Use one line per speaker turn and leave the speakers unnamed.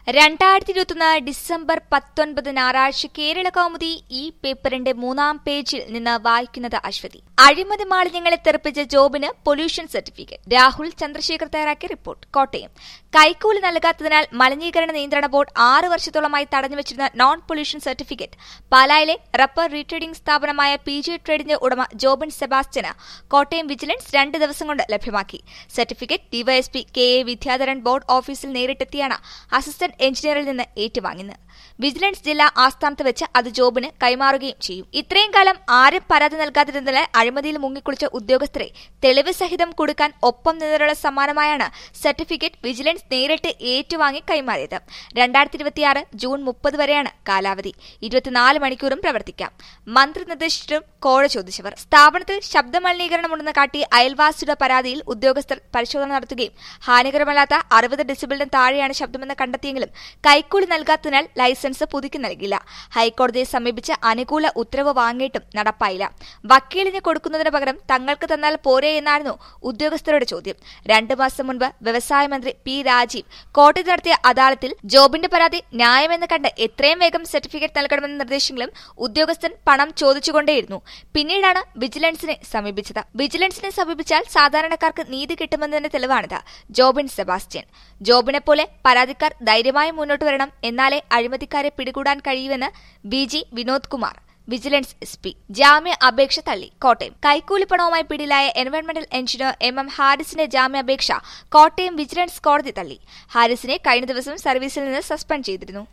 രണ്ടായിരത്തി ഇരുപത്തൊന്ന് ഡിസംബർ പത്തൊൻപത് ഞായറാഴ്ച കേരള കൗമുദി ഈ പേപ്പറിന്റെ മൂന്നാം പേജിൽ നിന്ന് വായിക്കുന്നത് അശ്വതി അഴിമതി മാലിന്യങ്ങളെ തെറിപ്പിച്ച ജോബിന് പൊല്യൂഷൻ സർട്ടിഫിക്കറ്റ് രാഹുൽ ചന്ദ്രശേഖർ തയ്യാറാക്കിയ റിപ്പോർട്ട് കോട്ടയം കൈക്കൂലി നൽകാത്തതിനാൽ മലിനീകരണ നിയന്ത്രണ ബോർഡ് ആറ് വർഷത്തോളമായി തടഞ്ഞുവച്ചിരുന്ന നോൺ പൊല്യൂഷൻ സർട്ടിഫിക്കറ്റ് പാലായിലെ റബ്ബർ റീട്രേഡിംഗ് സ്ഥാപനമായ പി ജി ട്രേഡിന്റെ ഉടമ ജോബിൻ സെബാസ്റ്റ്യന് കോട്ടയം വിജിലൻസ് രണ്ട് ദിവസം കൊണ്ട് ലഭ്യമാക്കി certificate DYSP K A Vidyadharan board ഓഫീസിൽ നേരിട്ടെത്തിയാണ് അസിസ്റ്റന്റ് എഞ്ചിനീയറിൽ നിന്ന് ഏറ്റുവാങ്ങുന്നത് വിജിലൻസ് ജില്ലാ ആസ്ഥാനത്ത് വെച്ച് അത് ജോബിന് കൈമാറുകയും ചെയ്യും ഇത്രയും കാലം ആരും പരാതി നൽകാതിരുന്നതിനാൽ അഴിമതിയിൽ മുങ്ങിക്കുളിച്ച ഉദ്യോഗസ്ഥരെ തെളിവ് സഹിതം കൊടുക്കാൻ ഒപ്പം നിന്നതിനുള്ള സമ്മാനമായാണ് സർട്ടിഫിക്കറ്റ് വിജിലൻസ് നേരിട്ട് ഏറ്റുവാങ്ങി കൈമാറിയത് രണ്ടായിരത്തി ഇരുപത്തിയാറ് ജൂൺ മുപ്പത് വരെയാണ് കാലാവധി ഇരുപത്തിനാല് മണിക്കൂറും പ്രവർത്തിക്കാം മന്ത്രി നിർദ്ദേശിച്ചിട്ടും കോഴ ചോദിച്ചവർ സ്ഥാപനത്തിൽ ശബ്ദമലിനീകരണമുണ്ടെന്ന് കാട്ടി അയൽവാസിയുടെ പരാതിയിൽ ഉദ്യോഗസ്ഥർ പരിശോധന നടത്തുകയും ഹാനികരമല്ലാത്ത അറുപത് ഡെസിബിളിന് താഴെയാണ് ശബ്ദമെന്ന് കണ്ടെത്തിയെങ്കിലും കൈക്കൂലി നൽകാത്തതിനാൽ ലൈസൻസ് പുതുക്കി നൽകില്ല ഹൈക്കോടതിയെ സമീപിച്ച് അനുകൂല ഉത്തരവ് വാങ്ങിയിട്ടും നടപ്പായില്ല വക്കീലിന് കൊടുക്കുന്നതിന് പകരം തങ്ങൾക്ക് തന്നാൽ പോരെ എന്നായിരുന്നു ഉദ്യോഗസ്ഥരുടെ ചോദ്യം രണ്ടു മാസം മുൻപ് വ്യവസായ മന്ത്രി പി രാജീവ് കോട്ടയത്ത് നടത്തിയ അദാലത്തിൽ ജോബിന്റെ പരാതി ന്യായമെന്ന് കണ്ട് എത്രയും വേഗം സർട്ടിഫിക്കറ്റ് നൽകണമെന്ന നിർദ്ദേശങ്ങളും ഉദ്യോഗസ്ഥൻ പണം ചോദിച്ചുകൊണ്ടേയിരുന്നു പിന്നീടാണ് വിജിലൻസിനെ സമീപിച്ചത് വിജിലൻസിനെ സമീപിച്ചാൽ സാധാരണക്കാർക്ക് നീതി കിട്ടുമെന്നതിന്റെ തെളിവാണിത് ജോബിൻ സെബാസ്റ്റ്യൻ ജോബിനെ പോലെ പരാതിക്കാർ ധൈര്യമായി മുന്നോട്ട് വരണം എന്നാലേ അഴിമതിക്കാരെ പിടികൂടാൻ കഴിയൂവെന്ന് B G Vinod Kumar vigilance S P ജാമ്യ അപേക്ഷ തള്ളി കോട്ടയം കൈക്കൂലിപ്പണവുമായി പിടിയിലായ എൻവയോൺമെന്റൽ എഞ്ചിനീയർ എം എം ഹാരിസിന്റെ ജാമ്യാപേക്ഷ കോട്ടയം വിജിലൻസ് കോടതി തള്ളി ഹാരിസിനെ കഴിഞ്ഞ ദിവസം സർവീസിൽ നിന്ന് സസ്പെൻഡ് ചെയ്തിരുന്നു